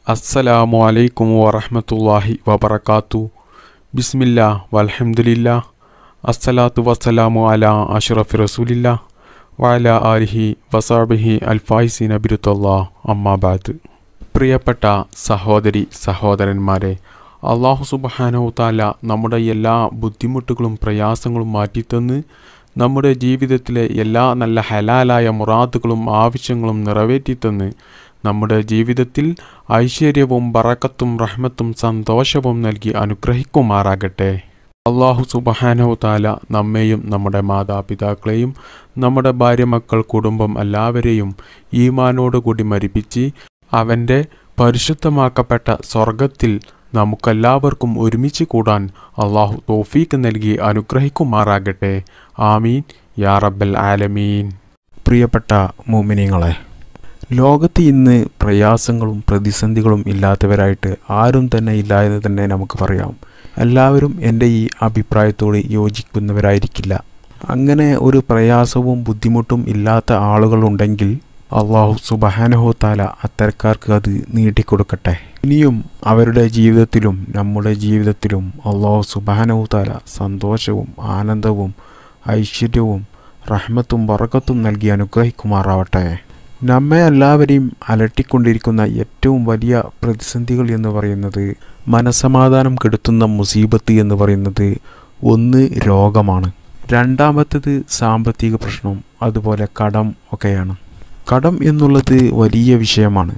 അസ്സലാമു അലൈക്കും വറഹ്മത്തുള്ളാഹി വബറകാത്തു ബിസ്മില്ലാ വൽഹംദുലില്ലാ അസ്സലാത്തു വസ്സലാമു അലാ അഷ്റഫി റസൂലില്ലാ വഅല ആലിഹി വസാബിഹി അൽഫായിസീന ബിരുത്തല്ലാ അമ്മാബാദ് പ്രിയപ്പെട്ട സഹോദരി സഹോദരന്മാരെ അള്ളാഹു സുബ്ഹാനഹു തആല നമ്മുടെ എല്ലാ ബുദ്ധിമുട്ടുകളും പ്രയാസങ്ങളും മാറ്റിത്തന്ന് നമ്മുടെ ജീവിതത്തിലെ എല്ലാ നല്ല ഹലാലായ മുറാദുകളും ആവശ്യങ്ങളും നിറവേറ്റിത്തന്ന് നമ്മുടെ ജീവിതത്തിൽ ഐശ്വര്യവും ബറക്കത്തും റഹ്മത്തും സന്തോഷവും നൽകി അനുഗ്രഹിക്കുമാറാകട്ടെ അള്ളാഹു സുബഹാനഹു താല നമ്മെയും നമ്മുടെ മാതാപിതാക്കളെയും നമ്മുടെ ഭാര്യ മക്കൾ കുടുംബം എല്ലാവരെയും ഈമാനോടുകൂടി മരിപ്പിച്ച് അവൻ്റെ പരിശുദ്ധമാക്കപ്പെട്ട സ്വർഗത്തിൽ നമുക്കെല്ലാവർക്കും ഒരുമിച്ച് കൂടാൻ അള്ളാഹു തോഫീക്ക് നൽകി അനുഗ്രഹിക്കുമാറാകട്ടെ ആമീൻ യാ റബ്ബൽ ആലമീൻ പ്രിയപ്പെട്ട മോമിനിയങ്ങളെ ലോകത്ത് ഇന്ന് പ്രയാസങ്ങളും പ്രതിസന്ധികളും ഇല്ലാത്തവരായിട്ട് ആരും തന്നെ ഇല്ല എന്ന് തന്നെ നമുക്ക് പറയാം എല്ലാവരും എൻ്റെ ഈ അഭിപ്രായത്തോട് യോജിക്കുന്നവരായിരിക്കില്ല അങ്ങനെ ഒരു പ്രയാസവും ബുദ്ധിമുട്ടും ഇല്ലാത്ത ആളുകളുണ്ടെങ്കിൽ അള്ളാഹു സുബഹാനഹോ താല അത്തരക്കാർക്ക് അത് നീട്ടിക്കൊടുക്കട്ടെ ഇനിയും അവരുടെ ജീവിതത്തിലും നമ്മുടെ ജീവിതത്തിലും അള്ളാഹു സുബഹാനഹു താല സന്തോഷവും ആനന്ദവും ഐശ്വര്യവും റഹ്മത്തും വറക്കത്തും നൽകി അനുഗ്രഹിക്കുമാറാവട്ടെ നമ്മെ എല്ലാവരെയും അലട്ടിക്കൊണ്ടിരിക്കുന്ന ഏറ്റവും വലിയ പ്രതിസന്ധികൾ എന്ന് പറയുന്നത് മനസമാധാനം കെടുത്തുന്ന മുസീബത്ത് എന്ന് പറയുന്നത് ഒന്ന് രോഗമാണ് രണ്ടാമത്തേത് സാമ്പത്തിക പ്രശ്നം അതുപോലെ കടം ഒക്കെയാണ് കടം എന്നുള്ളത് വലിയ വിഷയമാണ്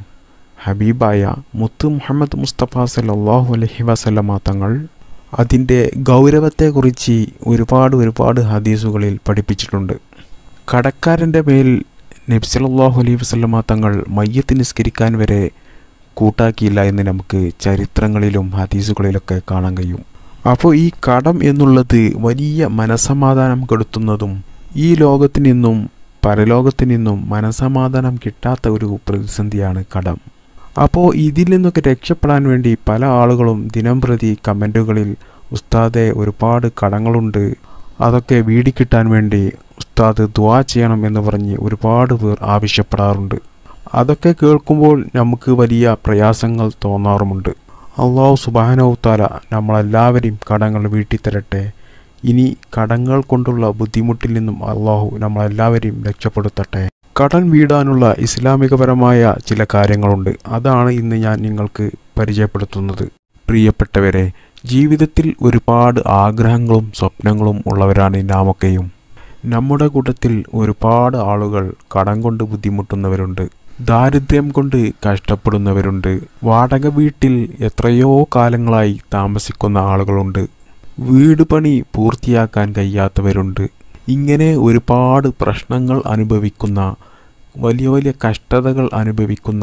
ഹബീബായ മുത്ത് മുഹമ്മദ് മുസ്തഫ സല്ലാഹു അലഹി വസല്ലമ തങ്ങൾ അതിൻ്റെ ഗൗരവത്തെക്കുറിച്ച് ഒരുപാട് ഒരുപാട് ഹദീസുകളിൽ പഠിപ്പിച്ചിട്ടുണ്ട് കടക്കാരൻ്റെ മേൽ നബ്സലാഹു അലൈഹി വസല്ലമ തങ്ങൾ മയ്യത്ത് നിസ്കരിക്കാൻ വരെ കൂട്ടാക്കിയില്ല എന്ന് നമുക്ക് ചരിത്രങ്ങളിലും ഹദീസുകളിലൊക്കെ കാണാൻ കഴിയും അപ്പോൾ ഈ കടം എന്നുള്ളത് വലിയ മനസമാധാനം കെടുത്തുന്നതും ഈ ലോകത്തു നിന്നും പരലോകത്തു നിന്നും മനസമാധാനം കിട്ടാത്ത ഒരു പ്രതിസന്ധിയാണ് കടം അപ്പോൾ ഇതിൽ നിന്നൊക്കെ രക്ഷപ്പെടാൻ വേണ്ടി പല ആളുകളും ദിനം പ്രതി കമൻറ്റുകളിൽ ഉസ്താദെ ഒരുപാട് കടങ്ങളുണ്ട് അതൊക്കെ വീടിക്കിട്ടാൻ വേണ്ടി ഉസ്താദ് ദ്വാ ചെയ്യണം എന്ന് പറഞ്ഞ് ഒരുപാട് പേർ ആവശ്യപ്പെടാറുണ്ട് അതൊക്കെ കേൾക്കുമ്പോൾ നമുക്ക് വലിയ പ്രയാസങ്ങൾ തോന്നാറുമുണ്ട് അള്ളാഹു സുബാനവുത്താല നമ്മളെല്ലാവരെയും കടങ്ങൾ വീട്ടിത്തരട്ടെ ഇനി കടങ്ങൾ കൊണ്ടുള്ള ബുദ്ധിമുട്ടിൽ നിന്നും അള്ളാഹു നമ്മളെല്ലാവരെയും രക്ഷപ്പെടുത്തട്ടെ കടൻ വീടാനുള്ള ഇസ്ലാമികപരമായ ചില കാര്യങ്ങളുണ്ട് അതാണ് ഇന്ന് ഞാൻ നിങ്ങൾക്ക് പരിചയപ്പെടുത്തുന്നത് പ്രിയപ്പെട്ടവരെ ജീവിതത്തിൽ ഒരുപാട് ആഗ്രഹങ്ങളും സ്വപ്നങ്ങളും ഉള്ളവരാണ് നാമൊക്കെയും നമ്മുടെ കൂട്ടത്തിൽ ഒരുപാട് ആളുകൾ കടം കൊണ്ട് ബുദ്ധിമുട്ടുന്നവരുണ്ട് ദാരിദ്ര്യം കൊണ്ട് കഷ്ടപ്പെടുന്നവരുണ്ട് വാടക വീട്ടിൽ എത്രയോ കാലങ്ങളായി താമസിക്കുന്ന ആളുകളുണ്ട് വീട് പണി പൂർത്തിയാക്കാൻ കഴിയാത്തവരുണ്ട് ഇങ്ങനെ ഒരുപാട് പ്രശ്നങ്ങൾ അനുഭവിക്കുന്ന വലിയ വലിയ കഷ്ടതകൾ അനുഭവിക്കുന്ന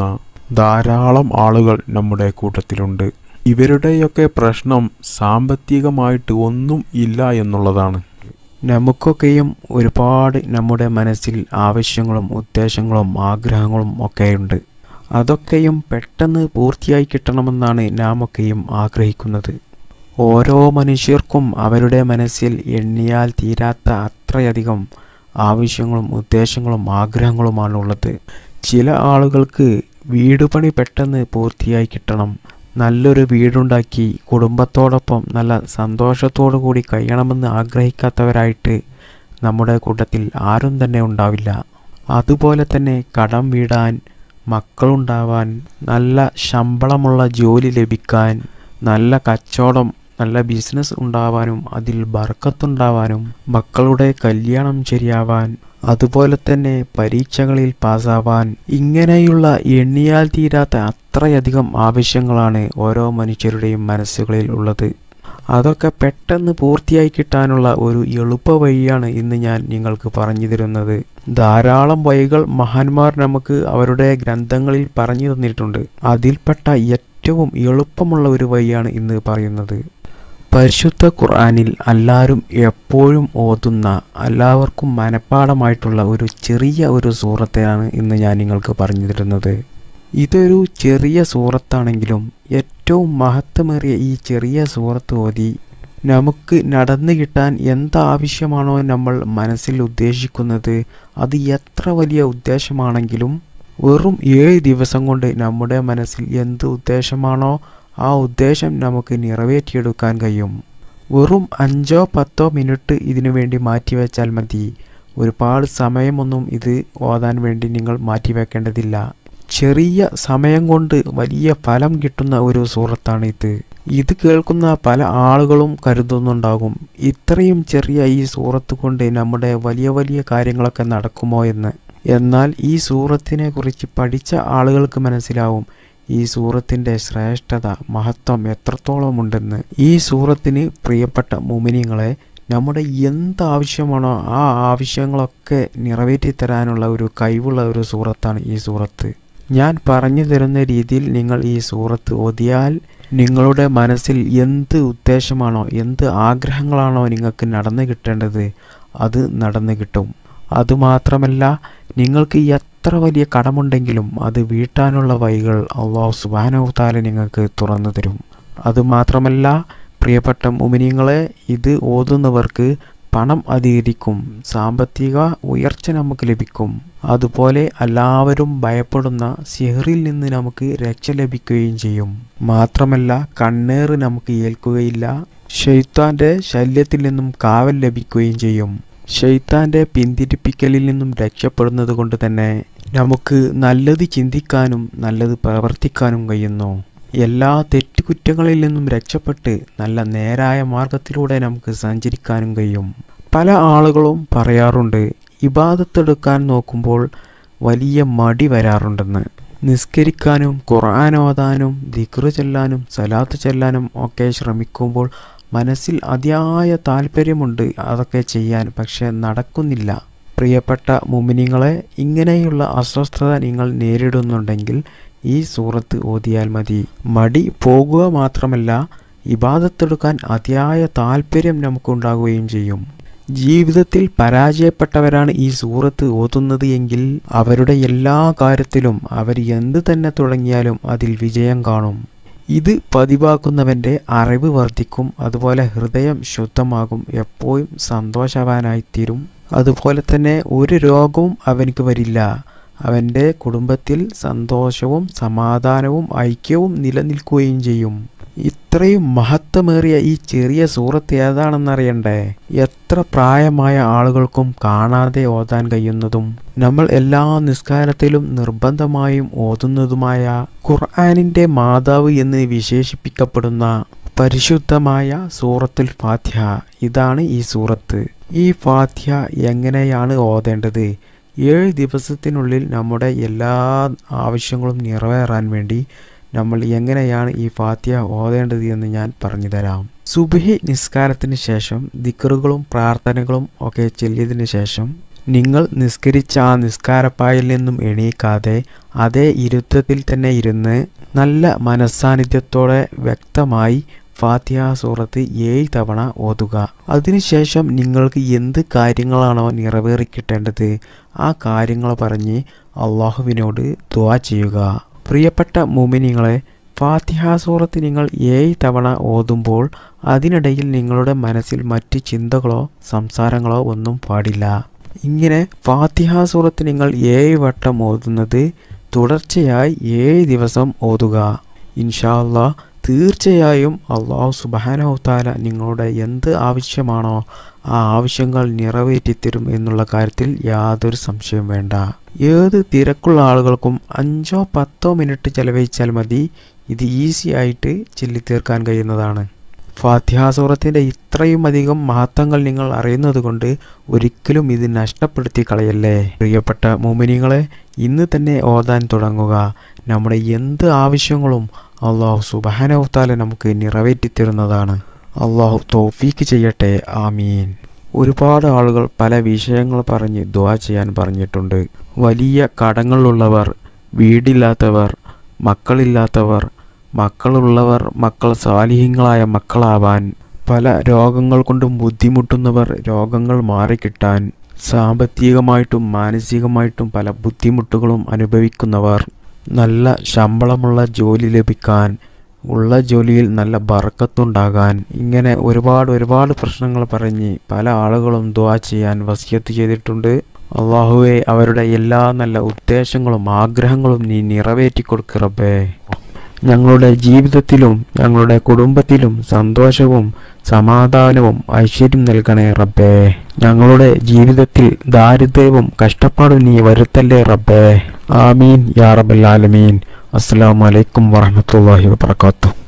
ധാരാളം ആളുകൾ നമ്മുടെ കൂട്ടത്തിലുണ്ട് ഇവരുടെയൊക്കെ പ്രശ്നം സാമ്പത്തികമായിട്ട് ഒന്നും ഇല്ല എന്നുള്ളതാണ് നമുക്കൊക്കെയും ഒരുപാട് നമ്മുടെ മനസ്സിൽ ആവശ്യങ്ങളും ഉദ്ദേശങ്ങളും ആഗ്രഹങ്ങളും ഒക്കെയുണ്ട് അതൊക്കെയും പെട്ടെന്ന് പൂർത്തിയായി കിട്ടണമെന്നാണ് നാമൊക്കെയും ആഗ്രഹിക്കുന്നത് ഓരോ മനുഷ്യർക്കും അവരുടെ മനസ്സിൽ എണ്ണിയാൽ തീരാത്ത അത്രയധികം ആവശ്യങ്ങളും ഉദ്ദേശങ്ങളും ആഗ്രഹങ്ങളുമാണുള്ളത് ചില ആളുകൾക്ക് വീട് പണി പെട്ടെന്ന് പൂർത്തിയായി കിട്ടണം നല്ലൊരു വീടുണ്ടാക്കി കുടുംബത്തോടൊപ്പം നല്ല സന്തോഷത്തോടു കൂടി കഴിയണമെന്ന് ആഗ്രഹിക്കാത്തവരായിട്ട് നമ്മുടെ കൂട്ടത്തിൽ ആരും തന്നെ ഉണ്ടാവില്ല അതുപോലെ തന്നെ കടം വീടാൻ മക്കളുണ്ടാവാൻ നല്ല ശമ്പളമുള്ള ജോലി ലഭിക്കാൻ നല്ല കച്ചവടം നല്ല ബിസിനസ് ഉണ്ടാവാനും അതിൽ ബർക്കത്തുണ്ടാവാനും മക്കളുടെ കല്യാണം ശരിയാവാൻ അതുപോലെ തന്നെ പരീക്ഷകളിൽ പാസ്സാവാൻ ഇങ്ങനെയുള്ള എണ്ണിയാൽ തീരാത്ത അത്രയധികം ആവശ്യങ്ങളാണ് ഓരോ മനുഷ്യരുടെയും മനസ്സുകളിൽ ഉള്ളത് അതൊക്കെ പെട്ടെന്ന് പൂർത്തിയായി കിട്ടാനുള്ള ഒരു എളുപ്പ വഴിയാണ് ഇന്ന് ഞാൻ നിങ്ങൾക്ക് പറഞ്ഞു തരുന്നത് ധാരാളം വഴികൾ മഹാന്മാർ നമുക്ക് അവരുടെ ഗ്രന്ഥങ്ങളിൽ പറഞ്ഞു തന്നിട്ടുണ്ട് അതിൽപ്പെട്ട ഏറ്റവും എളുപ്പമുള്ള ഒരു വഴിയാണ് ഇന്ന് പറയുന്നത് പരിശുദ്ധ ഖുർആനിൽ എല്ലാവരും എപ്പോഴും ഓതുന്ന എല്ലാവർക്കും മനഃപ്പാടമായിട്ടുള്ള ഒരു ചെറിയ ഒരു സൂറത്തെയാണ് ഇന്ന് ഞാൻ നിങ്ങൾക്ക് പറഞ്ഞു തരുന്നത് ഇതൊരു ചെറിയ സൂറത്താണെങ്കിലും ഏറ്റവും മഹത്വമേറിയ ഈ ചെറിയ സൂറത്ത് ഓതി നമുക്ക് നടന്നു കിട്ടാൻ എന്താവശ്യമാണോ നമ്മൾ മനസ്സിൽ ഉദ്ദേശിക്കുന്നത് അത് എത്ര വലിയ ഉദ്ദേശമാണെങ്കിലും വെറും ഏഴ് ദിവസം കൊണ്ട് നമ്മുടെ മനസ്സിൽ എന്ത് ഉദ്ദേശമാണോ ആ ഉദ്ദേശം നമുക്ക് നിറവേറ്റിയെടുക്കാൻ കഴിയും വെറും അഞ്ചോ പത്തോ മിനിറ്റ് ഇതിനു വേണ്ടി മാറ്റിവെച്ചാൽ മതി ഒരുപാട് സമയമൊന്നും ഇത് ഓതാൻ വേണ്ടി നിങ്ങൾ മാറ്റിവെക്കേണ്ടതില്ല ചെറിയ സമയം കൊണ്ട് വലിയ ഫലം കിട്ടുന്ന ഒരു സൂറത്താണ് ഇത് ഇത് കേൾക്കുന്ന പല ആളുകളും കരുതുന്നുണ്ടാകും ഇത്രയും ചെറിയ ഈ സൂറത്ത് കൊണ്ട് നമ്മുടെ വലിയ വലിയ കാര്യങ്ങളൊക്കെ നടക്കുമോ എന്ന് എന്നാൽ ഈ സൂറത്തിനെ കുറിച്ച് പഠിച്ച ആളുകൾക്ക് മനസ്സിലാവും ഈ സൂറത്തിൻ്റെ ശ്രേഷ്ഠത മഹത്വം എത്രത്തോളം ഉണ്ടെന്ന് ഈ സൂറത്തിന് പ്രിയപ്പെട്ട മുമിനിങ്ങളെ നമ്മുടെ എന്ത് ആവശ്യമാണോ ആ ആവശ്യങ്ങളൊക്കെ നിറവേറ്റി തരാനുള്ള ഒരു കഴിവുള്ള ഒരു സൂറത്താണ് ഈ സൂറത്ത് ഞാൻ പറഞ്ഞു തരുന്ന രീതിയിൽ നിങ്ങൾ ഈ സൂറത്ത് ഓതിയാൽ നിങ്ങളുടെ മനസ്സിൽ എന്ത് ഉദ്ദേശമാണോ എന്ത് ആഗ്രഹങ്ങളാണോ നിങ്ങൾക്ക് നടന്നു കിട്ടേണ്ടത് അത് നടന്നു കിട്ടും അതുമാത്രമല്ല നിങ്ങൾക്ക് എത്ര വലിയ കടമുണ്ടെങ്കിലും അത് വീട്ടാനുള്ള വഴികൾ അള്ളാഹു സുബാനവുത്താല നിങ്ങൾക്ക് തുറന്നു തരും അതുമാത്രമല്ല പ്രിയപ്പെട്ട മുമിനിങ്ങളെ ഇത് ഓതുന്നവർക്ക് പണം അധികരിക്കും സാമ്പത്തിക ഉയർച്ച നമുക്ക് ലഭിക്കും അതുപോലെ എല്ലാവരും ഭയപ്പെടുന്ന സിഹറിൽ നിന്ന് നമുക്ക് രക്ഷ ലഭിക്കുകയും ചെയ്യും മാത്രമല്ല കണ്ണേറ് നമുക്ക് ഏൽക്കുകയില്ല ഷെയ്ത്താന്റെ ശല്യത്തിൽ നിന്നും കാവൽ ലഭിക്കുകയും ചെയ്യും ഷെയ്ത്താന്റെ പിന്തിരിപ്പിക്കലിൽ നിന്നും രക്ഷപ്പെടുന്നത് കൊണ്ട് തന്നെ നമുക്ക് നല്ലത് ചിന്തിക്കാനും നല്ലത് പ്രവർത്തിക്കാനും കഴിയുന്നു എല്ലാ തെറ്റുകുറ്റങ്ങളിൽ നിന്നും രക്ഷപ്പെട്ട് നല്ല നേരായ മാർഗത്തിലൂടെ നമുക്ക് സഞ്ചരിക്കാനും കഴിയും പല ആളുകളും പറയാറുണ്ട് ഇബാദത്തെടുക്കാൻ നോക്കുമ്പോൾ വലിയ മടി വരാറുണ്ടെന്ന് നിസ്കരിക്കാനും ഖുർആൻ ഓതാനും ദിക്റ് ചെല്ലാനും സലാത്ത് ചെല്ലാനും ഒക്കെ ശ്രമിക്കുമ്പോൾ മനസ്സിൽ അതിയായ താല്പര്യമുണ്ട് അതൊക്കെ ചെയ്യാൻ പക്ഷെ നടക്കുന്നില്ല പ്രിയപ്പെട്ട മുമിനിങ്ങളെ ഇങ്ങനെയുള്ള അസ്വസ്ഥത നിങ്ങൾ നേരിടുന്നുണ്ടെങ്കിൽ ഈ സൂറത്ത് ഓതിയാൽ മതി മടി പോകുക മാത്രമല്ല ഇബാദത്തെടുക്കാൻ അതിയായ താല്പര്യം നമുക്കുണ്ടാകുകയും ചെയ്യും ജീവിതത്തിൽ പരാജയപ്പെട്ടവരാണ് ഈ സൂറത്ത് ഓതുന്നത് എങ്കിൽ അവരുടെ എല്ലാ കാര്യത്തിലും അവർ എന്ത് തന്നെ തുടങ്ങിയാലും അതിൽ വിജയം കാണും ഇത് പതിവാക്കുന്നവൻ്റെ അറിവ് വർദ്ധിക്കും അതുപോലെ ഹൃദയം ശുദ്ധമാകും എപ്പോഴും സന്തോഷവാനായിത്തീരും അതുപോലെ തന്നെ ഒരു രോഗവും അവനിക്ക് വരില്ല അവൻ്റെ കുടുംബത്തിൽ സന്തോഷവും സമാധാനവും ഐക്യവും നിലനിൽക്കുകയും ചെയ്യും ഇത്രയും മഹത്വമേറിയ ഈ ചെറിയ സൂറത്ത് ഏതാണെന്നറിയണ്ടേ എത്ര പ്രായമായ ആളുകൾക്കും കാണാതെ ഓതാൻ കഴിയുന്നതും നമ്മൾ എല്ലാ നിസ്കാരത്തിലും നിർബന്ധമായും ഓതുന്നതുമായ ഖുർആാനിൻ്റെ മാതാവ് എന്ന് വിശേഷിപ്പിക്കപ്പെടുന്ന പരിശുദ്ധമായ സൂറത്തുൽ ഫാത്തിഹ ഇതാണ് ഈ സൂറത്ത് ഈ ഫാത്തിഹ എങ്ങനെയാണ് ഓതേണ്ടത് ഏഴ് ദിവസത്തിനുള്ളിൽ നമ്മുടെ എല്ലാ ആവശ്യങ്ങളും നിറവേറാൻ വേണ്ടി നമ്മൾ എങ്ങനെയാണ് ഈ ഫാത്തിഹ ഓതേണ്ടത് എന്ന് ഞാൻ പറഞ്ഞു തരാം സുബഹി നിസ്കാരത്തിന് ശേഷം ദിക്കറുകളും പ്രാർത്ഥനകളും ഒക്കെ ചൊല്ലിയതിന് ശേഷം നിങ്ങൾ നിസ്കരിച്ച ആ നിസ്കാരപ്പായിൽ നിന്നും എണീക്കാതെ അതേ ഇരുത്തത്തിൽ തന്നെ ഇരുന്ന് നല്ല മനസ്സാന്നിധ്യത്തോടെ വ്യക്തമായി ഫാത്തിഹ സൂറത്ത് ഏഴ് തവണ ഓതുക അതിനുശേഷം നിങ്ങൾക്ക് എന്ത് കാര്യങ്ങളാണോ നിറവേറിക്കിട്ടേണ്ടത് ആ കാര്യങ്ങൾ പറഞ്ഞ് അള്ളാഹുവിനോട് ദുവാ ചെയ്യുക പ്രിയപ്പെട്ട മുമിനിങ്ങളെ ഫാത്തിഹ സൂറത്ത് നിങ്ങൾ ഏഴ് തവണ ഓതുമ്പോൾ അതിനിടയിൽ നിങ്ങളുടെ മനസ്സിൽ മറ്റ് ചിന്തകളോ സംസാരങ്ങളോ ഒന്നും പാടില്ല ഇങ്ങനെ ഫാത്തിഹ സൂറത്ത് നിങ്ങൾ ഏഴ് വട്ടം ഓതുന്നത് തുടർച്ചയായി ഏഴ് ദിവസം ഓതുക ഇൻഷാ അള്ളാ തീർച്ചയായും അള്ളാഹു സുബാനഹുത്താല നിങ്ങളുടെ എന്ത് ആവശ്യമാണോ ആ ആവശ്യങ്ങൾ നിറവേറ്റിത്തരും എന്നുള്ള കാര്യത്തിൽ യാതൊരു സംശയം വേണ്ട ഏത് തിരക്കുള്ള ആളുകൾക്കും അഞ്ചോ പത്തോ മിനിറ്റ് ചെലവഴിച്ചാൽ മതി ഇത് ഈസി ആയിട്ട് ചൊല്ലിത്തീർക്കാൻ കഴിയുന്നതാണ് ഫാത്തിഹാസൂറത്തിൻ്റെ ഇത്രയും അധികം മഹത്വങ്ങൾ നിങ്ങൾ അറിയുന്നത് കൊണ്ട് ഒരിക്കലും ഇത് നഷ്ടപ്പെടുത്തി കളയല്ലേ പ്രിയപ്പെട്ട മോമിനികളെ ഇന്ന് തന്നെ ഓതാൻ തുടങ്ങുക നമ്മുടെ എന്ത് ആവശ്യങ്ങളും അള്ളാഹു സുബാനവുത്താല നമുക്ക് നിറവേറ്റിത്തരുന്നതാണ് അള്ളാഹു തോഫീക്ക് ചെയ്യട്ടെ ആമീൻ ഒരുപാട് ആളുകൾ പല വിഷയങ്ങൾ പറഞ്ഞ് ദ്വാ ചെയ്യാൻ പറഞ്ഞിട്ടുണ്ട് വലിയ കടങ്ങളുള്ളവർ വീടില്ലാത്തവർ മക്കളില്ലാത്തവർ മക്കളുള്ളവർ മക്കൾ സാലിഹ്യങ്ങളായ മക്കളാവാൻ പല രോഗങ്ങൾ കൊണ്ടും ബുദ്ധിമുട്ടുന്നവർ രോഗങ്ങൾ മാറിക്കിട്ടാൻ സാമ്പത്തികമായിട്ടും മാനസികമായിട്ടും പല ബുദ്ധിമുട്ടുകളും അനുഭവിക്കുന്നവർ നല്ല ശമ്പളമുള്ള ജോലി ലഭിക്കാൻ ഉള്ള ജോലിയിൽ നല്ല ബറക്കത്തുണ്ടാകാൻ ഇങ്ങനെ ഒരുപാട് ഒരുപാട് പ്രശ്നങ്ങൾ പറഞ്ഞ് പല ആളുകളും ദ്വാ ചെയ്യാൻ വസിയത്ത് ചെയ്തിട്ടുണ്ട് അള്ളാഹുവെ അവരുടെ എല്ലാ നല്ല ഉദ്ദേശങ്ങളും ആഗ്രഹങ്ങളും നീ നിറവേറ്റി കൊടുക്ക് റബ്ബേ ഞങ്ങളുടെ ജീവിതത്തിലും ഞങ്ങളുടെ കുടുംബത്തിലും സന്തോഷവും സമാധാനവും ഐശ്വര്യം നൽകണേ റബ്ബേ ഞങ്ങളുടെ ജീവിതത്തിൽ ദാരിദ്ര്യവും കഷ്ടപ്പാടും നീ വരുത്തല്ലേ റബ്ബേ ആമീൻ യാ റബ്ബൽ ആലമീൻ അസ്സലാമു അലൈക്കും വറഹ്മത്തുള്ളാഹി വബറകാതുഹു